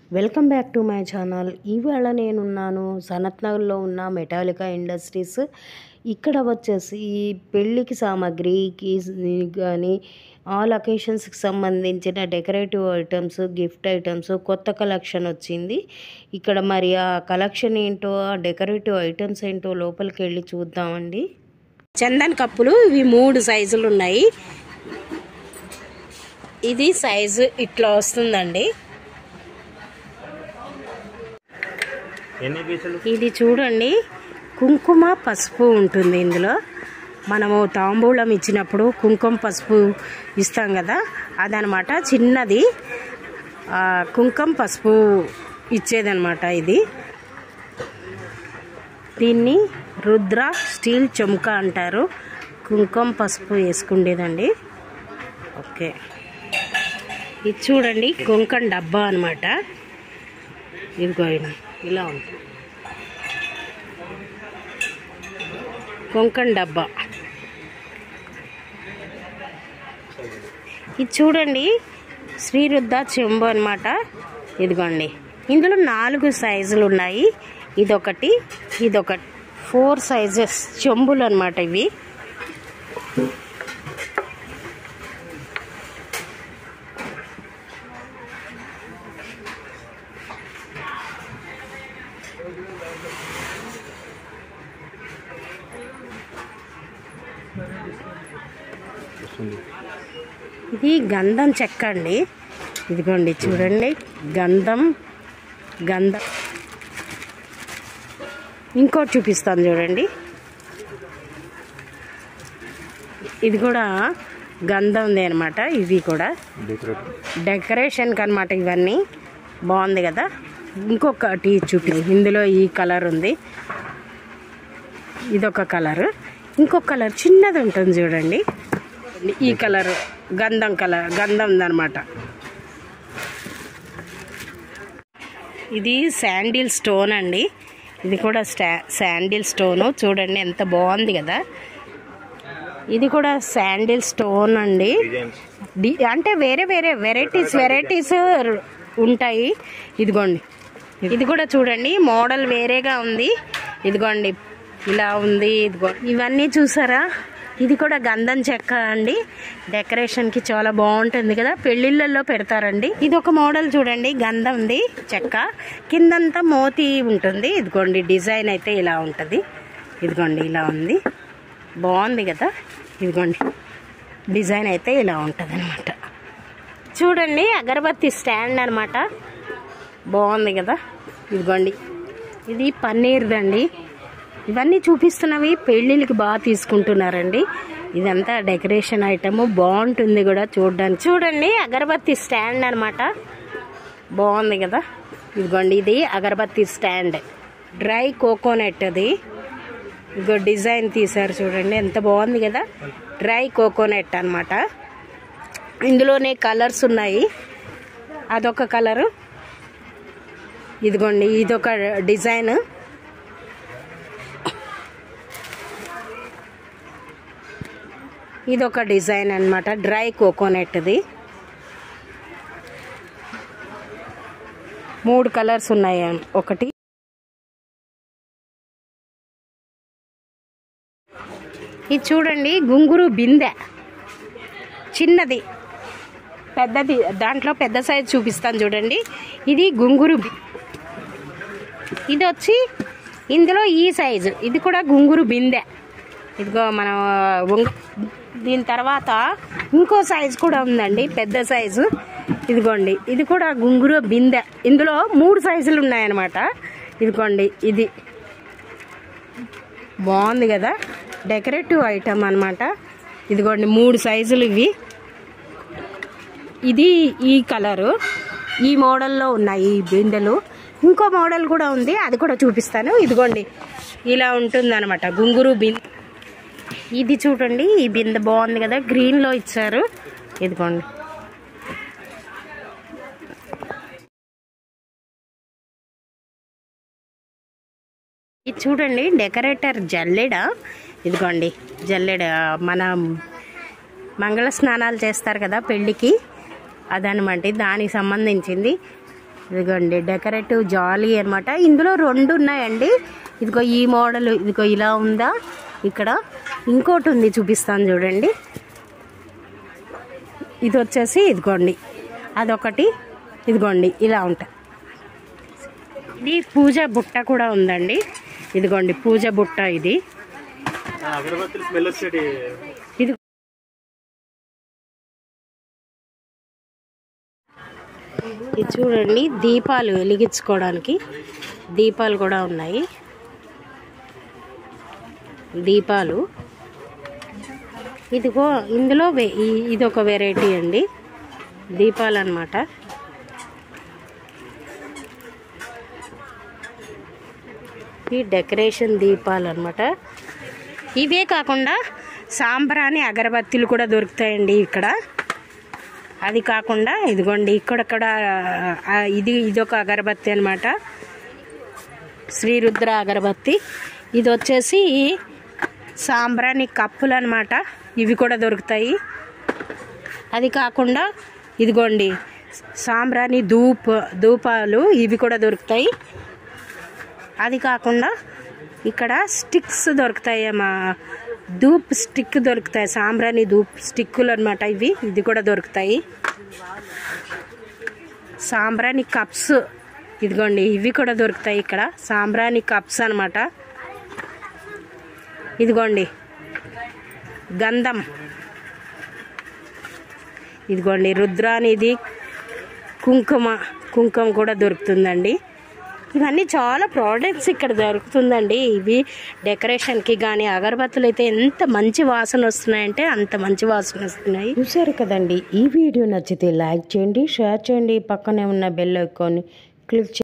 Welcome back to my channel ఈవేళ నేనున్నాను సనత్ నగర్లో ఉన్న మెటాలికా ఇండస్ట్రీస్ ఇక్కడ వచ్చేసి పెళ్ళికి సామాగ్రికి కానీ ఆల్ అకేషన్స్కి సంబంధించిన డెకరేటివ్ ఐటమ్స్ గిఫ్ట్ ఐటమ్స్ కొత్త కలెక్షన్ వచ్చింది ఇక్కడ మరి ఆ కలెక్షన్ ఏంటో ఆ డెకరేటివ్ ఐటమ్స్ ఏంటో లోపలికి వెళ్ళి చూద్దామండి చందన్ కప్పులు ఇవి మూడు సైజులు ఉన్నాయి ఇది సైజు ఇట్లా వస్తుందండి ఎన్ని పీసులు ఇది చూడండి కుంకుమ పసుపు ఉంటుంది ఇందులో మనము తాంబూలం ఇచ్చినప్పుడు కుంకుమ పసుపు ఇస్తాం కదా అదనమాట చిన్నది ఆ, కుంకుమ పసుపు ఇచ్చేదనమాట ఇది దీన్ని రుద్ర స్టీల్ చెంక అంటారు కుంకుమ పసుపు వేసుకుండేదండి ఓకే ఇది చూడండి కుంకం డబ్బా అనమాట ఇదిగో ఇది. ఇలా ఉంటుంది కొంకణ్ డబ్బా ఇది చూడండి శ్రీరుద్ధ చెంబు అనమాట ఇదిగోండి ఇందులో నాలుగు సైజులు ఉన్నాయి ఇదొకటి ఇదొకటి ఫోర్ సైజెస్ చెంబులు అనమాట ఇవి వస్తుంది ఇది గంధం చెక్క అండి ఇదిగోండి చూడండి గంధం గంధం ఇంకోటి చూపిస్తాను చూడండి ఇది కూడా గంధంది అనమాట ఇవి కూడా డెకరేట్ డెకరేషన్కి అనమాట ఇవన్నీ బాగుంది కదా ఇంకొకటి చూపి ఇందులో ఈ కలర్ ఉంది ఇదొక కలర్ ఇంకొక కలర్ చిన్నది ఉంటుంది చూడండి ఈ కలర్ గంధం కలర్ గంధం అనమాట ఇది శాండిల్ స్టోన్ అండి ఇది కూడా స్టా శాండిల్ స్టోను చూడండి ఎంత బాగుంది కదా ఇది కూడా శాండిల్ స్టోన్ అండి డిజైన్స్ డి- అంటే వేరే వేరే వెరైటీస్ వెరైటీస్ ఉంటాయి ఇదిగోండి ఇది కూడా చూడండి మోడల్ వేరేగా ఉంది ఇదిగోండి ఇలా ఉంది ఇదిగో ఇవన్నీ చూసారా ఇది కూడా గంధం చెక్క అండి డెకరేషన్కి చాలా బాగుంటుంది కదా పెళ్ళిళ్ళల్లో పెడతారండి ఇది ఒక మోడల్ చూడండి గంధంది చెక్క కిందంతా మోతి ఉంటుంది ఇదిగోండి డిజైన్ అయితే ఇలా ఉంటుంది ఇదిగోండి ఇలా ఉంది బాగుంది కదా ఇదిగోండి డిజైన్ అయితే ఇలా ఉంటుంది అనమాట చూడండి అగరబత్తి స్టాండ్ అనమాట బాగుంది కదా ఇదిగోండి ఇది పన్నీర్దండి ఇవన్నీ చూపిస్తున్నవి పెళ్ళిళ్ళకి బాగా తీసుకుంటున్నారండి ఇదంతా డెకరేషన్ ఐటమ్ బాగుంటుంది కూడా చూడడానికి చూడండి అగరబత్తి స్టాండ్ అనమాట బాగుంది కదా ఇదిగోండి ఇది అగరబత్తి స్టాండ్ డ్రై కోకోనట్ అది ఇదిగో డిజైన్ తీశారు చూడండి ఎంత బాగుంది కదా డ్రై కోకోనట్ అన్నమాట ఇందులోనే కలర్స్ ఉన్నాయి అదొక కలరు ఇదిగోండి ఇదొక డిజైన్ ఇదొక డిజైన్ అన్నమాట డ్రై కోకోనట్ది మూడు కలర్స్ ఉన్నాయి ఒకటి ఇది చూడండి గుంగురు బిందె చిన్నది పెద్దది దాంట్లో పెద్ద సైజ్ చూపిస్తాను చూడండి ఇది గుంగురు బి- ఇది వచ్చి ఇందులో ఈ సైజు ఇది కూడా గుంగురు బిందె ఇదిగో మనం వంగ దీని తర్వాత ఇంకో సైజు కూడా ఉందండి పెద్ద సైజు ఇదిగోండి ఇది కూడా గుంగురు బిందె ఇందులో మూడు సైజులు ఉన్నాయన్నమాట ఇదిగోండి ఇది బాగుంది కదా డెకరేటివ్ ఐటమ్ అన్నమాట ఇదిగోండి మూడు సైజులు ఇవి ఇది ఈ కలరు ఈ మోడల్లో ఉన్నాయి ఈ బిందెలు ఇంకో మోడల్ కూడా ఉంది అది కూడా చూపిస్తాను ఇదిగోండి ఇలా ఉంటుంది అనమాట గుంగురు బిందె ఇది చూడండి ఈ బిందె బాగుంది కదా గ్రీన్లో ఇచ్చారు ఇదిగోండి ఇది చూడండి డెకరేటర్ జల్లెడ ఇదిగోండి జల్లెడ మన మంగళ స్నానాలు చేస్తారు కదా పెళ్ళికి అదనమాట దానికి సంబంధించింది ఇదిగోండి డెకరేటివ్ జాలీ అన్నమాట ఇందులో రెండు ఉన్నాయండి ఇదిగో ఈ మోడల్ ఇదిగో ఇలా ఉందా ఇక్కడ ఇంకోటి ఉంది చూపిస్తాను చూడండి ఇది వచ్చేసి ఇదిగోండి అదొకటి ఇదిగోండి ఇలా ఉంటాయి ఇది పూజ బుట్ట కూడా ఉందండి ఇదిగోండి పూజ బుట్ట ఇది అగరబత్తులు స్మెల్ వచ్చేటి ఇది ఇది చూడండి దీపాలు వెలిగించుకోవడానికి దీపాలు కూడా ఉన్నాయి దీపాలు ఇదిగో ఇందులో వే- ఈ- ఇది ఒక వెరైటీ అండి దీపాలు అన్నమాట ఈ డెకరేషన్ దీపాలు అన్నమాట ఇవే కాకుండా సాంబ్రాణి అగరబత్తీలు కూడా దొరుకుతాయండి ఇక్కడ అది కాకుండా ఇదిగోండి ఇక్కడక్కడ ఆ, ఇది ఇదొక అగరబత్తి అనమాట శ్రీరుద్ర అగరబత్తి ఇది వచ్చేసి సాంబ్రాణి కప్పులు అనమాట ఇవి కూడా దొరుకుతాయి అది కాకుండా ఇదిగోండి సాంబ్రాణి ధూప్ ధూపాలు ఇవి కూడా దొరుకుతాయి అది కాకుండా ఇక్కడ స్టిక్స్ దొరుకుతాయి మా ధూప్ స్టిక్ దొరుకుతాయి సాంబ్రాణి ధూప్ స్టిక్కులు అనమాట ఇవి ఇది కూడా దొరుకుతాయి సాంబ్రాణి కప్స్ ఇదిగోండి ఇవి కూడా దొరుకుతాయి ఇక్కడ సాంబ్రాణి కప్స్ అనమాట ఇదిగోండి గంధం ఇదిగోండి రుద్రానిది కుంకుమ కుంకుమ కూడా దొరుకుతుందండి ఇవన్నీ చాలా ప్రోడక్ట్స్ ఇక్కడ దొరుకుతుందండి ఇవి డెకరేషన్కి కానీ అగరబత్తులు అయితే ఎంత మంచి వాసన వస్తున్నాయంటే అంత మంచి వాసన వస్తున్నాయి చూసారు కదండి ఈ వీడియో నచ్చితే లైక్ చేయండి షేర్ చేయండి పక్కనే ఉన్న బెల్ ఐకాన్ క్లిక్ చేయండి